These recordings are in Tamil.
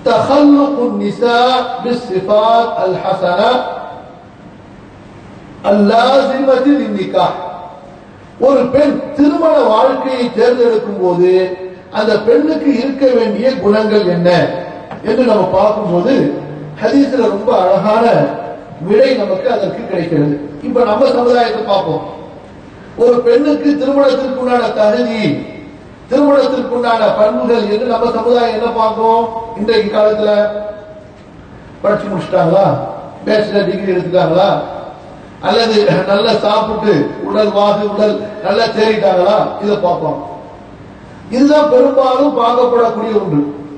تخلق النساء بالصفات الحسنة اللازمة للنكاح ஒரு பெண் திருமண வாழ்க்கையை தேர்ந்தெடுக்கும் போது அந்த பெண்ணுக்கு இருக்க வேண்டிய குணங்கள் என்ன என்று நம்ம பார்க்கும்போது ஹதீஸ்ல ரொம்ப அழகான விடை நமக்கு அதற்கு கிடைக்கிறது இப்ப நம்ம சமுதாயத்தை பார்ப்போம் ஒரு பெண்ணுக்கு திருமணத்திற்குண்டான தகுதி திருமணத்திற்குண்டான பண்புகள் என்று நம்ம சமுதாயம் என்ன பார்க்கும் இன்றைக்கு காலத்துல படிச்சு முடிச்சிட்டாங்களா பேச்சுலர் டிகிரி எடுத்துட்டாங்களா அல்லது நல்லா சாப்பிட்டு உடல் வாகு உடல் நல்லா தேறிட்டாங்களா இதை பார்ப்போம் இதுதான் பெரும்பாலும் பார்க்கப்படக்கூடிய ஒன்று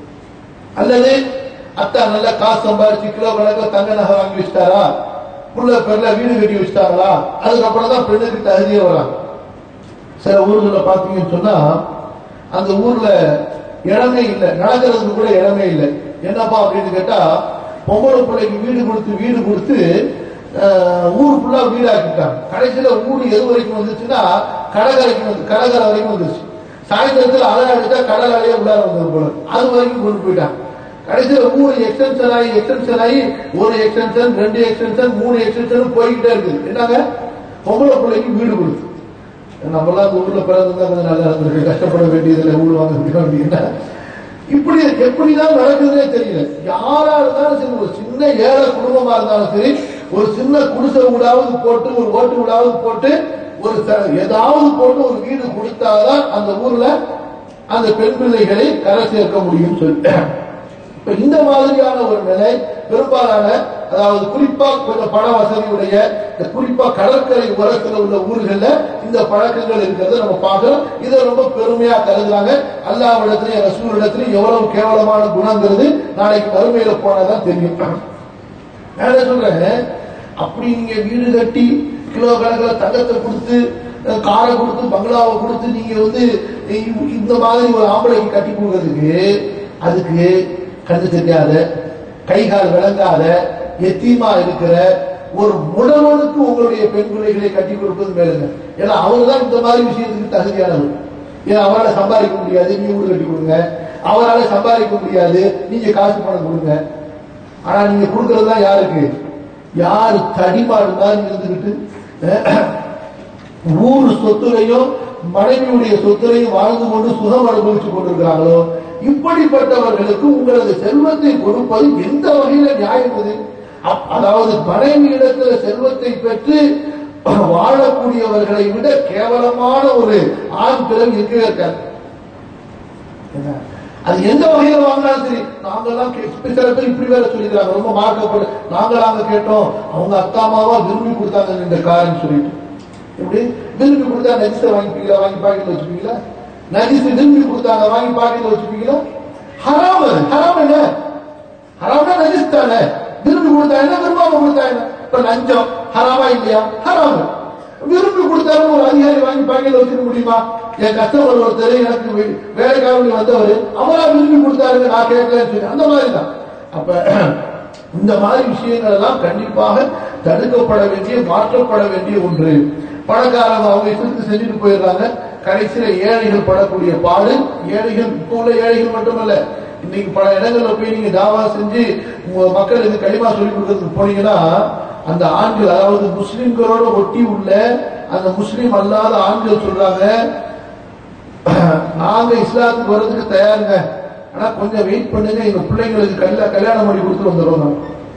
அல்லது அத்தா நல்ல காசு சம்பாதிச்சு கிலோ கணக்கில் தங்க நகை வாங்கி வச்சிட்டாரா புள்ள பேர்ல வீடு கட்டி வச்சிட்டாங்களா அதுக்கப்புறம் தான் பெண்ணுக்கு தகுதியே வராங்க சில ஊர்களில் பார்த்தீங்கன்னு சொன்னா அந்த ஊர்ல இடமே இல்லை நடக்கிறதுக்கு கூட இடமே இல்லை என்னப்பா அப்படின்னு கேட்டா பொம்பளை பிள்ளைக்கு வீடு கொடுத்து வீடு கொடுத்து அஹ், ஊர் ஃபுல்லா வீடு ஆக்கிட்டாங்க கடைசியில ஊர் எது வரைக்கும் வந்துச்சுன்னா கடற்கரைக்கு வந்து கடற்கரை வரைக்கும் வந்துருச்சு சாயந்தரத்தில் அலை அடிச்சா கடல் அலையே உள்ளார வந்தது போல அது வரைக்கும் கொண்டு போயிட்டாங்க கடைசியில மூணு எக்ஸ்டென்ஷன் ஆகி எக்ஸ்டென்ஷன் ஆகி ஒரு எக்ஸ்டென்ஷன் ரெண்டு எக்ஸ்டென்ஷன் மூணு எக்ஸ்டென்ஷன் போய்கிட்டே இருக்குது என்னங்க பொம்பளை பிள்ளைக்கு வீடு கொடுத்து நம்மளாம் அந்த ஊர்ல பிறந்திருந்தா கொஞ்சம் நல்லா இருந்திருக்கு கஷ்டப்பட வேண்டியதுல ஊர் வாங்க அப்படின்னா இப்படி எப்படிதான் நடக்குதுன்னே தெரியல யாரா இருந்தாலும் சரி ஒரு சின்ன ஏழை குடும்பமா இருந்தாலும் சரி ஒரு சின்ன குடிசை வீடாவது போட்டு ஒரு ஓட்டு வீடாவது போட்டு ஒரு ச- ஏதாவது போட்டு ஒரு வீடு கொடுத்தாதான் அந்த ஊர்ல அந்த பெண் பிள்ளைகளை கரை சேர்க்க முடியும் சொல்லி இப்ப இந்த மாதிரியான ஒரு நிலை பெரும்பாலான அதாவது குறிப்பா கொஞ்சம் பண வசதியுடைய இந்த குறிப்பா கடற்கரை ஓரத்தில் உள்ள ஊர்கள்ல இந்த பழக்கங்கள் இருக்கிறது நம்ம பார்க்கிறோம் இதை ரொம்ப பெருமையா கருதுறாங்க அல்லாவிடத்திலையும் ரசூலிடத்திலையும் எவ்வளவு கேவலமான குணங்கிறது நாளைக்கு மறுமையில போனாதான் தெரியும் நான் என்ன சொல்றேன் அப்படி நீங்க வீடு கட்டி கிலோ கணக்கில் தங்கத்தை கொடுத்து அஹ், காரை கொடுத்து பங்களாவை கொடுத்து நீங்க வந்து இ- இந்த மாதிரி ஒரு ஆம்பளைக்கு கட்டி கொடுக்கறதுக்கு அதுக்கு கண்ணு தெரியாத கை கால் விளங்காத எத்தீமா இருக்கிற ஒரு முடவனுக்கு உங்களுடைய பெண் பிள்ளைகளை கட்டி கொடுப்பது மேலுங்க ஏன்னா அவர் தான் இந்த மாதிரி விஷயத்துக்கு தகுதியானவர் ஏன்னா அவரால் சம்பாதிக்க முடியாது நீங்க வீடு கட்டி கொடுங்க அவரால் சம்பாதிக்க முடியாது நீங்க காசு பணம் கொடுங்க ஆனா நீங்க கொடுக்கறது தான் யாருக்கு யாரு தடிமா இருந்தாலும் இருந்துகிட்டு அஹ், ஊர் சொத்துலையும் மனைவியுடைய சொத்துலையும் வாழ்ந்து கொண்டு சுகம் அனுபவிச்சு கொண்டிருக்கிறாங்களோ இப்படிப்பட்டவர்களுக்கு உங்களது செல்வத்தை கொடுப்பது எந்த வகையில நியாயம் இது அப்- அதாவது மனைவியிடத்துல செல்வத்தை பெற்று வாழக்கூடியவர்களை விட கேவலமான ஒரு ஆண் பிறகு இருக்கவே இருக்காது என்ன? அது எந்த வகையில வாங்கினாலும் சரி நாங்கெல்லாம் கே- இப்ப சில பேர் இப்படி வேற சொல்லிக்கிறாங்க ரொம்ப மார்க்கப்பட்டு நாங்களாங்க கேட்டோம் அவங்க அத்தா அம்மாவா விரும்பி கொடுத்தாங்க இந்த காருன்னு சொல்லிட்டு எப்படி விரும்பி கொடுத்தா நஜிஸை வாங்கிப்பீங்களா வாங்கி பாக்கெட்ல வச்சுப்பீங்களா நஜிஸ் விரும்பி கொடுத்தாங்க வாங்கி பாக்கெட்ல வச்சுப்பீங்களா ஹராம் அது. ஹராம் என்ன ஹராம்னா நஜிஸ் தானே விரும்பி கொடுத்தா என்ன விரும்பாம கொடுத்தா என்ன இப்ப லஞ்சம் ஹராமா இல்லையா ஹராம் விரும்பி கொடுத்தாலும் ஒரு அதிகாரி வாங்கி பாக்கெட்ல வச்சுக்க முடியுமா என் கஸ்டமர் ஒருத்தர் எனக்கு வே- வேலைக்காரங்க வந்தவர் அவரா விரும்பி கொடுத்தாருங்க நான் கேட்கலன்னு சொல்லி அந்த மாதிரி தான் அப்ப இந்த மாதிரி விஷயங்கள் எல்லாம் கண்டிப்பாக தடுக்கப்பட வேண்டிய மாற்றப்பட வேண்டிய ஒன்று பணக்காரங்க அவங்க இஷ்டத்துக்கு செஞ்சுட்டு போயிடுறாங்க கடைசியில ஏழைகள் படக்கூடிய பாடு ஏழைகள் இப்போ உள்ள ஏழைகள் மட்டுமல்ல இன்னைக்கு பல இடங்கள்ல போய் நீங்க தாவா செஞ்சு உங்க மக்களுக்கு களிமா சொல்லி கொடுக்கறதுக்கு போனீங்கன்னா அந்த ஆண்கள் அதாவது முஸ்லிம்களோட ஒட்டி உள்ள அந்த முஸ்லிம் அல்லாத ஆண்கள் சொல்றாங்க நாங்க இஸ்லாத்துக்கு வர்றதுக்கு தயாருங்க ஆனா கொஞ்சம் வெயிட் பண்ணுங்க எங்க பிள்ளைங்களுக்கு கல்யா கல்யாணம் பண்ணி கொடுத்து வந்துடுவோம்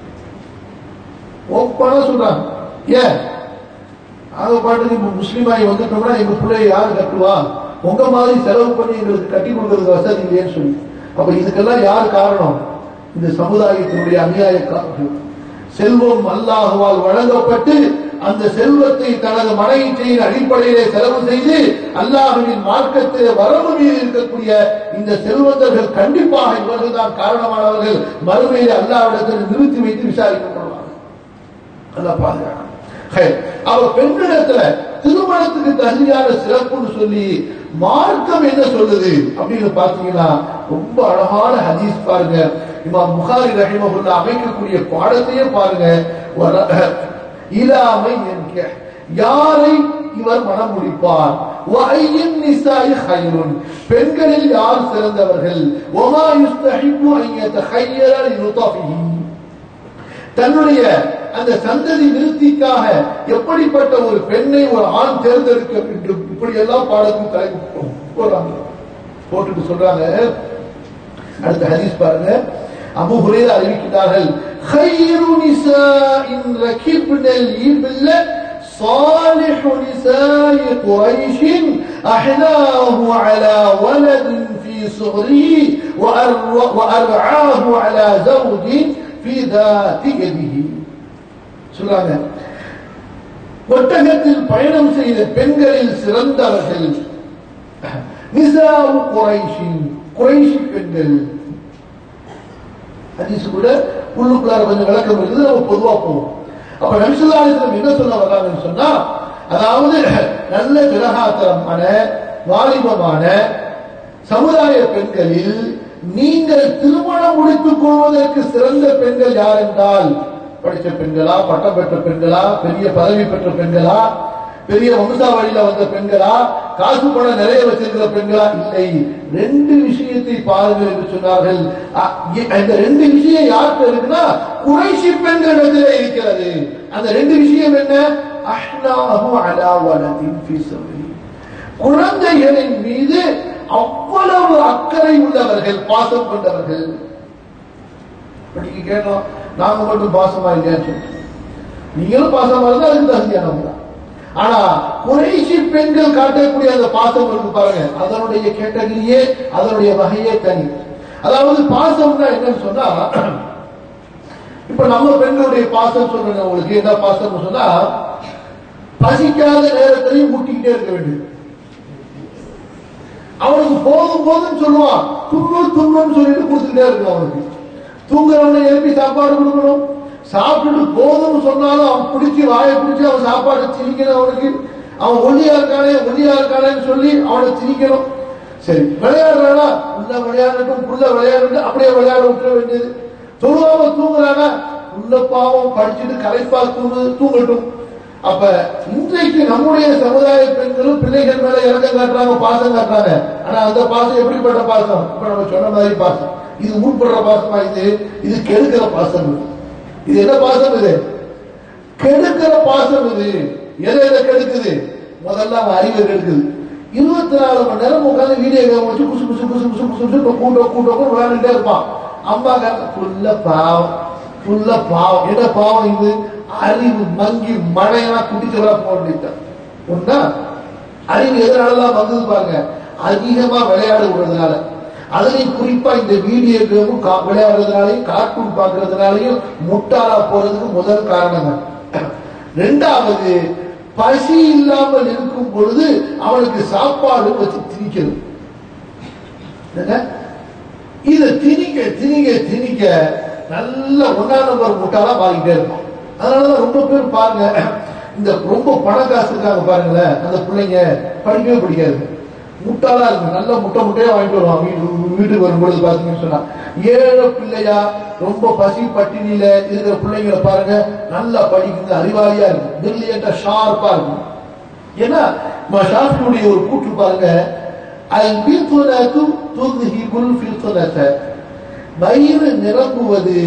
ஓப்பனா சொல்றாங்க ஏன் நாங்க பாட்டுக்கு இப்ப முஸ்லீம் ஆகி வந்துட்டோம்னா எங்க பிள்ளைய யாரு கட்டுவா உங்க மாதிரி செலவு பண்ணி எங்களுக்கு கட்டி கொடுக்கறதுக்கு வசதி இல்லையேன்னு சொல்லி அப்ப இதுக்கெல்லாம் யார் காரணம் இந்த சமுதாயத்தினுடைய அநியாய காரணம் செல்வம் அல்லாஹுவால் வழங்கப்பட்டு அந்த செல்வத்தை தனது மனைவியின் அடிப்படையிலே செலவு செய்து அல்லாஹுவின் மார்க்கத்திலே வரவு மீது இருக்கக்கூடிய இந்த செல்வந்தர்கள் கண்டிப்பாக இவர்கள் தான் காரணமானவர்கள் மறுமையிலே அல்லாவிடத்தில் நிறுத்தி வைத்து விசாரிக்கப்படுவார்கள் நல்லா பாதுகாக்கணும் ஹே, அவ பெண்ணிடத்துல திருமணத்துக்கு தகுதியான சிறப்புன்னு சொல்லி மார்க்கம் என்ன சொல்லுது அப்படின்னு பாத்தீங்கன்னா ரொம்ப அழகான ஹதீஸ் பாருங்க இமாம் புகாரி ரஹிமகுல்லா அமைக்கக்கூடிய பாடத்தையே பாருங்க வர- இலாமை என்க யாரை இவர் மனம் முடிப்பார் وأي النساء خير பெண்களில் யார் சிறந்தவர்கள் وما يستحب أن يتخيل لنطفه தன்னுடைய அந்த சந்ததி நிறுத்திக்காக எப்படிப்பட்ட ஒரு பெண்ணை ஒரு ஆண் தேர்ந்தெடுக்க வேண்டும் இப்படி எல்லாம் பாடத்தில் தலைப்பு போடுறாங்க போட்டுட்டு சொல்றாங்க அடுத்த ஹதீஸ் பாருங்க அபு ஹுரேரா அறிவிக்கிறார்கள் خير نساء ركبن الإبل صالح نساء قريش أحناه على ولد في صغره وأر- وأرعاه على زوج في ذات يده சொல்றாங்க ஒட்டகத்தில் பயணம் செய்த பெண்களில் சிறந்தவர்கள் நிசாவு குறைஷின் குறைஷி பெண்கள் ஹதீஸ் கூட உள்ளுக்குள்ளார கொஞ்சம் விளக்கம் இருக்குது நம்ம பொதுவா போவோம் அப்ப நபிசுல்லாஸ்லம் என்ன சொல்ல வர்றாங்கன்னு சொன்னா அதாவது நல்ல திரகாத்திரமான வாலிபமான சமுதாய பெண்களில் நீங்கள் திருமணம் முடித்துக் கொள்வதற்கு சிறந்த பெண்கள் யார் என்றால் படித்த பெண்களா பட்டம் பெற்ற பெண்களா பெரிய பதவி பெற்ற பெண்களா பெரிய வம்சாவளியில வந்த பெண்களா காசு பணம் நிறைய வச்சிருக்கிற பெண்களா இல்லை ரெண்டு விஷயத்தை பாருங்கள் என்று சொன்னார்கள் அ- இ- அந்த ரெண்டு விஷயம் யார்கிட்ட இருக்குன்னா குறைசி பெண்களிடத்திலே இருக்கிறது அந்த ரெண்டு விஷயம் என்ன அஹ்னாஹு அலா வலதின் ஃபீ சபீலி. குழந்தைகளின் மீது அவ்வளவு அக்கறை உள்ளவர்கள் பாசம் கொண்டவர்கள் இப்ப நீங்க கேட்டோம் நாங்க மட்டும் பாசமா இல்லையான்னு சொல்லிட்டு நீங்களும் பாசமா இருந்தா அதுக்கு தகுதியானவங்க தான் ஆனா குறைசி பெண்கள் காட்டக்கூடிய அந்த பாசம் இருக்கு பாருங்க அதனுடைய கேட்டகரியே அதனுடைய வகையே தனி அதாவது பாசம்னா என்னன்னு சொன்னா இப்ப நம்ம பெண்களுடைய பாசம் சொல்றேன் உங்களுக்கு என்ன பாசம்னு சொன்னா பசிக்காத நேரத்திலையும் முட்டிக்கிட்டே இருக்க வேண்டியது அவனுக்கு போதும் போதும்னு சொல்லுவான் துண்ணு துண்ணுன்னு சொல்லிட்டு கொடுத்துக்கிட்டே இருக்கணும் அவனுக்கு தூங்குறவனை எழுப்பி சாப்பாடு கொடுக்கணும் சாப்பிட்டுட்டு போதும்னு சொன்னாலும் அவன் பிடிச்சி வாயை பிடிச்சி அவன் சாப்பாடு திணிக்கணும் அவனுக்கு அவன் ஒல்லியா இருக்கானே ஒல்லியா இருக்கானேன்னு சொல்லி அவனை திணிக்கணும் சரி விளையாடுறானா உள்ள விளையாடட்டும் புள்ள விளையாடட்டும் அப்படியே விளையாட விட்டுற வேண்டியது தொழுவாம தூங்குறானா உள்ள பாவம் படிச்சுட்டு கலைப்பா தூங்கு தூங்கட்டும் அப்ப இன்றைக்கு நம்முடைய சமுதாய பெண்களும் பிள்ளைகள் மேல இறக்கம் காட்டுறாங்க பாசம் காட்டுறாங்க ஆனா அந்த பாசம் எப்படிப்பட்ட பாசம் இப்ப நம்ம சொன்ன மாதிரி பாசம் இது உட்படுற பாசமா இது இது கெடுக்கிற பாசம் இது. இது என்ன பாசம் இது கெடுக்கிற பாசம் இது எதை எதை கெடுக்குது முதல்ல அவன் அறிவை கெடுக்குது இருபத்தி நாலு மணி நேரம் உட்காந்து வீடியோ கேம் வச்சு குசு குசு குசு குசு குசு குசு கூட்டம் கூட்டம் விளையாண்டுட்டே இருப்பான் அம்மா ஃபுல்ல பாவம் ஃபுல்ல பாவம் என்ன பாவம் இது அறிவு மங்கி மழையா குட்டிச்சவரா போக வேண்டியது ஒன்னா அறிவு எதனாலலாம் வந்தது பாருங்க அதிகமா விளையாட விடுறதுனால அதுலயும் குறிப்பா இந்த வீடியோ கேமும் கா- விளையாடுறதுனாலையும் கார்ட்டூன் பார்க்கறதுனாலையும் முட்டாளா போறதுக்கு முதல் காரணம் தான். ரெண்டாவது பசி இல்லாமல் இருக்கும் பொழுது அவனுக்கு சாப்பாடு வச்சு திணிக்கிறது என்னங்க? இதை திணிக்க திணிக்க திணிக்க நல்ல ஒன்னா நம்பர் முட்டாளா மாறிக்கிட்டே இருக்கும் அதனாலதான் ரொம்ப பேர் பாருங்க இந்த ரொம்ப பண காசு இருக்காங்க பாருங்களேன் அந்த பிள்ளைங்க படிக்கவே படிக்காது முட்டாளா இருக்கு நல்ல முட்டை முட்டையா வாங்கிட்டு வருவான் வீட்டு வீட்டுக்கு வரும்பொழுது பாத்தீங்கன்னு சொன்னா ஏழை பிள்ளையா ரொம்ப பசி பட்டினியில இருக்கிற பிள்ளைங்களை பாருங்க நல்லா படிக்குது அறிவாளியா இருக்கு பிரில்லியண்டா ஷார்ப்பா இருக்கும் ஏன்னா ஷாஃபியுடைய ஒரு கூற்று பாருங்க அல் பில்துனது துத்ஹிபுல் ஃபில்துனத வயிறு நிரம்புவது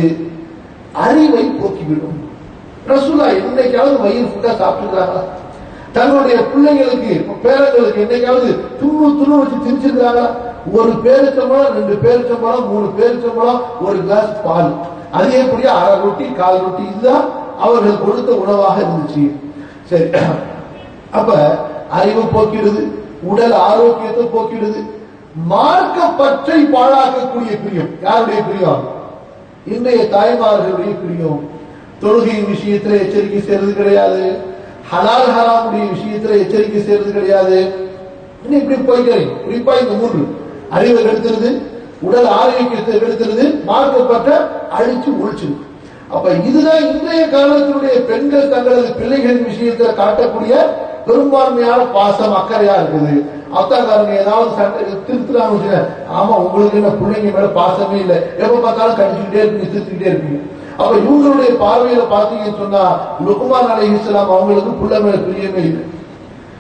அறிவை போக்கிவிடும் ரசூலா என்னைக்காவது வயிறு ஃபுல்லா சாப்பிட்டுருக்காங்களா தன்னுடைய பிள்ளைங்களுக்கு பேரங்களுக்கு என்னைக்காவது துண்ணு துண்ணு வச்சு திணிச்சிருக்காங்களா ஒரு பேரிச்சம்பழம் ரெண்டு பேரிச்சம்பழம் மூணு பேரிச்சம்பழம் ஒரு கிளாஸ் பால் அதே எப்படியா அரை ரொட்டி கால் ரொட்டி இதுதான் அவர்கள் கொடுத்த உணவாக இருந்துச்சு சரி அப்ப அறிவு போக்கிடுது உடல் ஆரோக்கியத்தை போக்கிடுது மார்க்க பற்றை பாழாக்கக்கூடிய பிரியம் யாருடைய பிரியம் இன்றைய தாய்மார்களுடைய பிரியம் தொழுகையின் விஷயத்துல எச்சரிக்கை செய்யறது கிடையாது ஹலால் ஹராமுடைய விஷயத்துல எச்சரிக்கை செய்யறது கிடையாது இன்னும் இப்படி போய்க்கிறேன் குறிப்பா இந்த மூன்று அறிவை கெடுத்துருது உடல் ஆரோக்கியத்தை கெடுத்துருது மார்க்கப்பட்ட அழிச்சு ஒழிச்சிருது அப்ப இதுதான் இன்றைய காலத்தினுடைய பெண்கள் தங்களது பிள்ளைகளின் விஷயத்துல காட்டக்கூடிய பெரும்பான்மையான பாசம் அக்கறையா இருக்குது அத்தாக்காரங்க ஏதாவது சண்டை திருத்துறாங்க வச்சுக்க, ஆமா உங்களுக்கு என்ன பிள்ளைங்க மேல பாசமே இல்லை எப்ப பார்த்தாலும் கடிச்சுக்கிட்டே இருப்பீங்க திருத்திக்கிட்டே இருப்பீங்க அப்ப இவங்களுடைய பார்வையில பாத்தீங்கன்னு சொன்னா லுக்குமான் அலை இஸ்லாம் அவங்களுக்கு புள்ள மேல பிரியமே இல்லை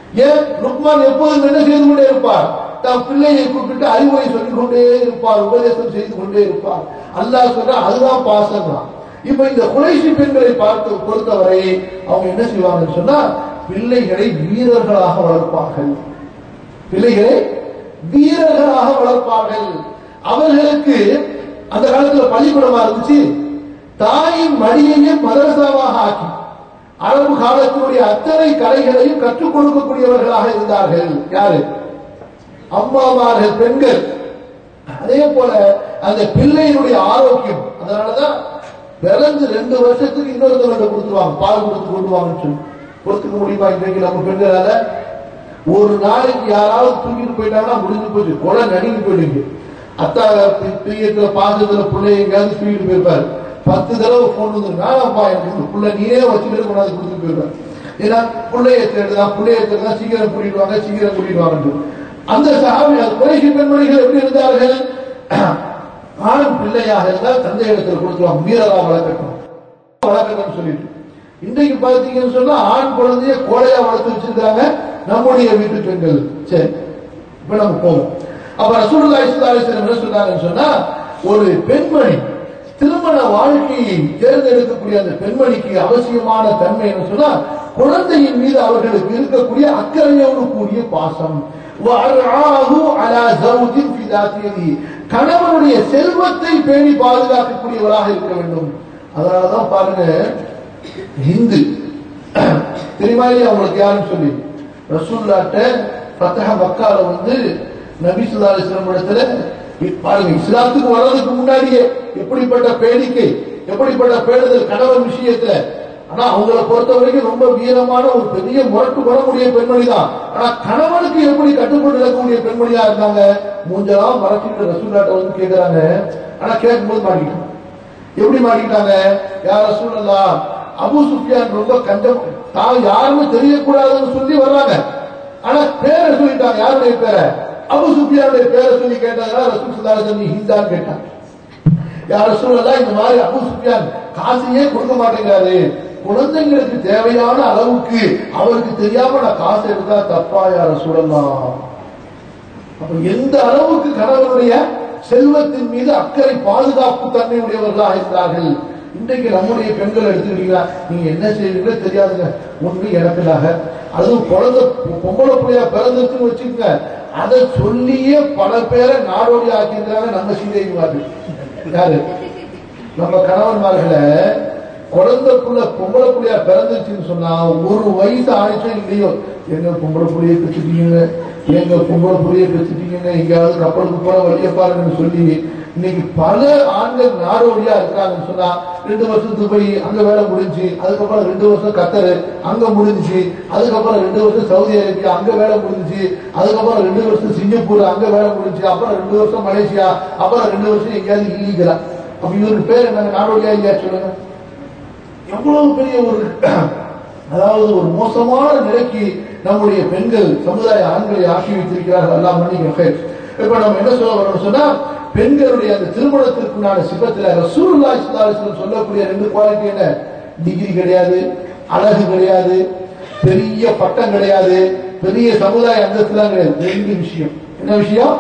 ஏன் லுக்மான் எப்போதும் என்ன செய்து கொண்டே இருப்பார் தம் பிள்ளையை கூப்பிட்டு அறிவுரை சொல்லிக் கொண்டே இருப்பார் உபதேசம் செய்து கொண்டே இருப்பார் அல்லாஹ் சொல்ற அதுதான் பாசம் தான் இப்ப இந்த குறைசி பெண்களை பார்த்து பொறுத்தவரை அவங்க என்ன செய்வாங்கன்னு சொன்னா பிள்ளைகளை வீரர்களாக வளர்ப்பார்கள் பிள்ளைகளை வீரர்களாக வளர்ப்பார்கள் அவர்களுக்கு அந்த காலத்துல பள்ளிக்கூடமா இருந்துச்சு தாயின் மடியையே மதரசாவாக ஆக்கி அரபு காலத்தினுடைய அத்தனை கலைகளையும் கற்றுக் கொடுக்கக்கூடியவர்களாக இருந்தார்கள் யாரு அம்மாமார்கள் பெண்கள் அதே போல அந்த பிள்ளையினுடைய ஆரோக்கியம் அதனாலதான் பிறந்து ரெண்டு வருஷத்துக்கு இன்னொருத்தவங்க கொடுத்துருவாங்க பால் கொடுத்து கொண்டு வாங்கன்னு சொல்லி கொடுத்துக்க முடியுமா இன்றைக்கு நம்ம பெண்களால ஒரு நாளைக்கு யாராவது தூக்கிட்டு போயிட்டாங்கன்னா முடிஞ்சு போச்சு கொலை நடுங்கி போயிடுங்க அத்தா பிரியத்துல பாசத்துல பிள்ளை எங்கேயாவது தூக்கிட்டு போயிருப்பாரு பத்து தடவை போன் வந்து நானப்பா எனக்கு இந்த புள்ள நீயே வச்சுக்கிட்டு கொண்டாந்து கொடுத்துட்டு போயிருப்பாரு ஏன்னா பிள்ளைய தேடுதான் பிள்ளைய தேடுதான் சீக்கிரம் கூட்டிட்டு வாங்க சீக்கிரம் கூட்டிட்டு வாங்க அந்த சகாபி குறைசி பெண்மணிகள் எப்படி இருந்தார்கள் ஆணும் பிள்ளையாக இருந்தால் தந்தை இடத்துல கொடுத்துருவாங்க வீரரா வளர்க்கட்டும் வளர்க்கணும்னு சொல்லிட்டு இன்றைக்கு பார்த்தீங்கன்னு சொன்னா ஆண் குழந்தைய கோழையா வளர்த்து வச்சிருக்காங்க நம்முடைய வீட்டு பெண்கள் சரி இப்ப நம்ம போவோம் அப்ப ரசூலுல்லாஹி ஸல்லல்லாஹு அலைஹி வஸல்லம் என்ன சொன்னாங்கன்னு சொன்னா ஒரு பெண்மணி திருமண வாழ்க்கையை தேர்ந்தெடுக்கக்கூடிய அந்த பெண்மணிக்கு அவசியமான தன்மை என்ன சொன்னா குழந்தையின் மீது அவர்களுக்கு இருக்கக்கூடிய அக்கறையோடு கூடிய பாசம் وَأَرْعَاهُ عَلَى زَوْجٍ فِي ذَاتِ يَدِهِ. கணவனுடைய செல்வத்தை பேணி பாதுகாக்கக்கூடியவராக இருக்க வேண்டும் அதனாலதான் பாருங்க ஹிந்து தெரியுமா இல்லையா உங்களுக்கு யாருன்னு சொல்லி ரசூல்லாட்ட ஃபத்தஹ மக்கால வந்து நபி ஸல்லல்லாஹு அலைஹி வஸல்லம் இடத்துல பாருங்க இஸ்லாத்துக்கு வர்றதுக்கு முன்னாடியே எப்படிப்பட்ட பேடிக்கை எப்படிப்பட்ட பேடுதல் கணவன் விஷயத்துல ஆனா அவங்கள பொறுத்த வரைக்கும் ரொம்ப வீரமான ஒரு பெரிய முரட்டு வரக்கூடிய பெண்மணி தான் ஆனா கணவனுக்கு எப்படி கட்டுப்பட்டு நடக்கக்கூடிய பெண்மணியா இருந்தாங்க மூஞ்செல்லாம் மறைச்சிட்டு ரசூல்லாட்ட வந்து கேக்குறாங்க ஆனா கேட்கும்போது மாட்டிக்கிட்டாங்க எப்படி மாட்டிக்கிட்டாங்க யார சூழலாம் அபு சுஃபியான் ரொம்ப கஞ்சம் தான் யாருன்னு தெரியக்கூடாதுன்னு சொல்லி வர்றாங்க ஆனா பேரை சொல்லிட்டாங்க யாருடைய பேரை அபு சுஃபியானுடைய பேரை சொல்லி கேட்டாங்கன்னா ரசூல் சல்லாஹ் நீ ஹிந்தான்னு கேட்டாங்க யார சூழலாம் இந்த மாதிரி அபு சுஃபியான் காசையே கொடுக்க மாட்டேங்கிறாரு குழந்தைங்களுக்கு தேவையான அளவுக்கு அவருக்கு தெரியாம நான் காசு எடுத்தா தப்பா யார சூழலாம் அப்ப எந்த அளவுக்கு கணவனுடைய செல்வத்தின் மீது அக்கறை பாதுகாப்பு தன்மையுடையவர்களாக இருக்கிறார்கள் இன்றைக்கு நம்முடைய பெண்கள் எடுத்துக்கிட்டீங்களா நீங்க என்ன செய்வீங்களோ தெரியாதுங்க ஒன்று எனக்குனாக அதுவும் குழந்தை பொம்பளை பிள்ளையா பிறந்திருக்குன்னு வச்சுக்கோங்க அதை சொல்லியே பல பேரை நாடோடி ஆக்கியிருக்கிறாங்க நம்ம சீதைவார்கள் யாரு நம்ம கணவன்மார்களை குழந்தை புள்ள பொம்பளை புள்ளையா பிறந்துச்சுன்னு சொன்னா ஒரு வயசு ஆயிடுச்சோ இல்லையோ எங்க பொம்பளை புள்ளைய பெற்றுட்டீங்க எங்க பொம்பளை புள்ளைய பெற்றுட்டீங்க எங்கேயாவது கப்பலுக்கு போற வழிய பாருங்கன்னு சொல்லி இன்னைக்கு பல ஆண்கள் நாடோடியா இருக்காங்கன்னு சொன்னா ரெண்டு வருஷத்துக்கு போய் அங்க வேலை முடிஞ்சு அதுக்கப்புறம் ரெண்டு வருஷம் கத்தரு அங்க முடிஞ்சுச்சு அதுக்கப்புறம் ரெண்டு வருஷம் சவுதி அரேபியா அங்க வேலை முடிஞ்சுச்சு அதுக்கப்புறம் ரெண்டு வருஷம் சிங்கப்பூர் அங்க வேலை முடிஞ்சு அப்புறம் ரெண்டு வருஷம் மலேசியா அப்புறம் ரெண்டு வருஷம் எங்கேயாவது இல்லீகலா அப்ப இவருக்கு பேர் என்ன நாடோடியா இல்லையா சொல்லுங்க எவ்வளவு பெரிய ஒரு அதாவது ஒரு மோசமான நிலைக்கு நம்முடைய பெண்கள் சமுதாய ஆண்களை ஆக்கி வைத்திருக்கிறார்கள் எல்லாம் மன்னிக்க இப்ப நம்ம என்ன சொல்ல வரோம்னு சொன்னா பெண்களுடைய அந்த திருமணத்திற்குண்டான சிபத்துல ரசூலுல்லாஹி ஸல்லல்லாஹு அலைஹி வஸல்லம் சொல்லக்கூடிய ரெண்டு குவாலிட்டி என்ன டிகிரி கிடையாது அழகு கிடையாது பெரிய பட்டம் கிடையாது பெரிய சமுதாய அந்தஸ்துலாம் கிடையாது ரெண்டு விஷயம் என்ன விஷயம்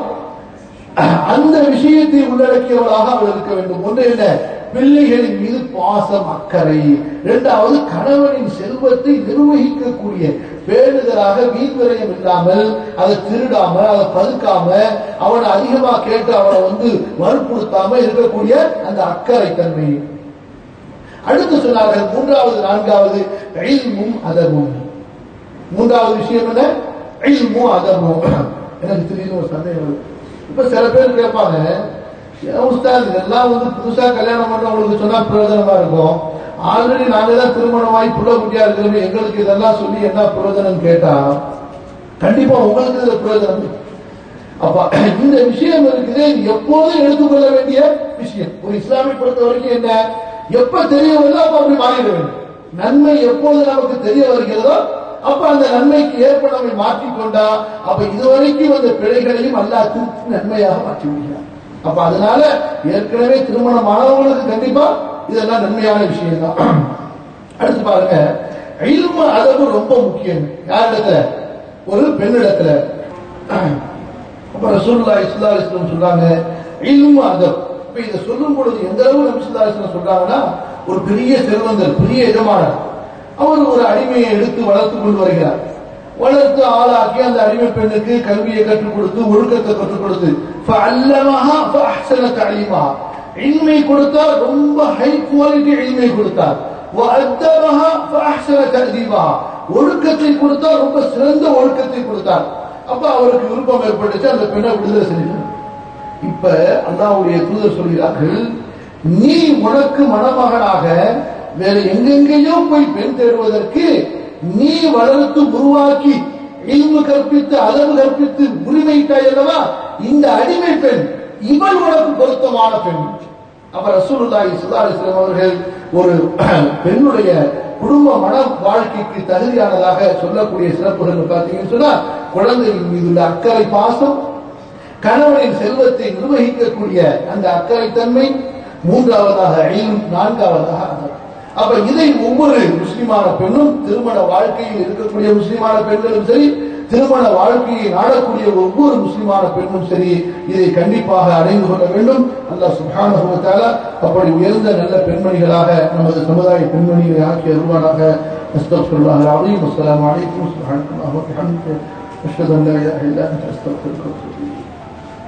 அந்த விஷயத்தை உள்ளடக்கியவளாக அவள் இருக்க வேண்டும் ஒன்று என்ன பிள்ளைகளின் மீது பாசம் அக்கறை இரண்டாவது கணவனின் செல்வத்தை நிர்வகிக்கக்கூடிய பேணுதலாக வீண்விரயம் இல்லாமல் அதை திருடாம அதை பதுக்காம அவனை அதிகமா கேட்டு அவனை வந்து வற்புறுத்தாம இருக்கக்கூடிய அந்த அக்கறை தன்மை அடுத்து சொன்னார்கள் மூன்றாவது நான்காவது இல்மும் அதமும் மூன்றாவது விஷயம் என்ன இல்மும் அதமும் எனக்கு திடீர்னு ஒரு சந்தேகம் வருது. இப்ப சில பேர் கேட்பாங்க "ஏன் உஸ்தாத் இதெல்லாம் வந்து புதுசா கல்யாணம் பண்றவங்களுக்கு சொன்னா பிரயோஜனமா இருக்கும் ஆல்ரெடி நாங்க தான் திருமணமாகி புள்ள குட்டியா இருக்கிறோம் எங்களுக்கு இதெல்லாம் சொல்லி என்ன பிரயோஜனம் கேட்டா கண்டிப்பா உங்களுக்கு இதுல பிரயோஜனம் இருக்கு. அப்ப இந்த விஷயம் இருக்குது இது எப்போதும் எடுத்துக்கொள்ள வேண்டிய விஷயம் ஒரு இஸ்லாமிய பொறுத்த வரைக்கும் என்ன எப்ப தெரிய வருதோ அப்ப அப்படி மாறிட வேண்டும் நன்மை எப்போது நமக்கு தெரிய வருகிறதோ அப்ப அந்த நன்மைக்கு ஏற்ப நம்மை மாற்றிக்கொண்டா அப்ப இதுவரைக்கும் அந்த பிழைகளையும் அல்லாஹ் திருத்தி நன்மையாக மாற்றி விடுகிறார் அப்ப அதனால ஏற்கனவே திருமணம் ஆனவங்களுக்கு கண்டிப்பா இதெல்லாம் நன்மையான விஷயம் தான் அடுத்து பாருங்க இல்மு அதவு ரொம்ப முக்கியம் யார் இடத்துல ஒரு பெண்ணிடத்துல அப்ப ரசூல்லா இஸ்லா இஸ்லாம் சொல்றாங்க இல்மு அதப் இப்ப இதை சொல்லும் பொழுது எந்த அளவு நபி ஸல்லல்லாஹு அலைஹி வஸல்லம் சொல்றாங்கன்னா ஒரு பெரிய செல்வந்தர் பெரிய எஜமானர் அவர் ஒரு அடிமையை எடுத்து வளர்த்து கொண்டு வருகிறார் வளர்த்து ஆளாக்கி அந்த அடிமை பெண்ணுக்கு கல்வியை கற்றுக் கொடுத்து ஒழுக்கத்தை கற்றுக் கொடுத்து ஃபஅல்லமஹா ஃபஅஹ்ஸன தஅலீமஹா இல்மை கொடுத்தார் ரொம்ப ஹை குவாலிட்டி இல்மை கொடுத்தார் வஅத்தமஹா ஃபஅஹ்ஸன தஅதீபஹா ஒழுக்கத்தை கொடுத்தார் ரொம்ப சிறந்த ஒழுக்கத்தை கொடுத்தார் அப்ப அவருக்கு விருப்பம் ஏற்பட்டுச்சு அந்த பெண்ணை விடுதலை செஞ்சார் இப்ப அல்லாவுடைய தூதர் சொல்கிறார்கள் நீ உனக்கு மணமகனாக வேற எங்கெங்கேயோ போய் பெண் தேடுவதற்கு நீ வளர்த்து உருவாக்கி இல்மு கற்பித்து அளவு கற்பித்து உரிமைத்தாய் அல்லவா இந்த அடிமை பெண் இவள் உனக்கு பொருத்தமான பெண் அப்ப ரசூலுல்லாஹி ஸல்லல்லாஹு அலைஹி வஸல்லம் அவர்கள் ஒரு பெண்ணுடைய குடும்ப மன வாழ்க்கைக்கு தகுதியானதாக சொல்லக்கூடிய சிறப்புகள் பார்த்தீங்கன்னு சொன்னா குழந்தையின் மீதுள்ள அக்கறை பாசம் கணவனின் செல்வத்தை நிர்வகிக்கக்கூடிய அந்த அக்கறைத்தன்மை மூன்றாவதாக ஐயும் நான்காவதாக அதர். அப்ப இதை ஒவ்வொரு முஸ்லிமான பெண்ணும் திருமண வாழ்க்கையில் இருக்கக்கூடிய முஸ்லிமான பெண்களும் சரி திருமண வாழ்க்கையை நாடக்கூடிய ஒவ்வொரு முஸ்லிமான பெண்ணும் சரி இதை கண்டிப்பாக அடைந்து கொள்ள வேண்டும் அல்லாஹ் சுப்ஹானஹு வ தஆலா அப்படி உயர்ந்த நல்ல பெண்மணிகளாக நமது சமுதாய பெண்மணிகளை ஆக்கி அருள்வானாக அஸ்தக்ஃபிருல்லாஹ் அலீம் அஸ்ஸலாமு அலைக்கும் சுப்ஹானல்லாஹி வ பிஹம்திஹி அஷ்ஹது அன் லா இலாஹா இல்லா அன்த அஸ்தக்ஃபிருக்க வ அத்தூபு இலைக்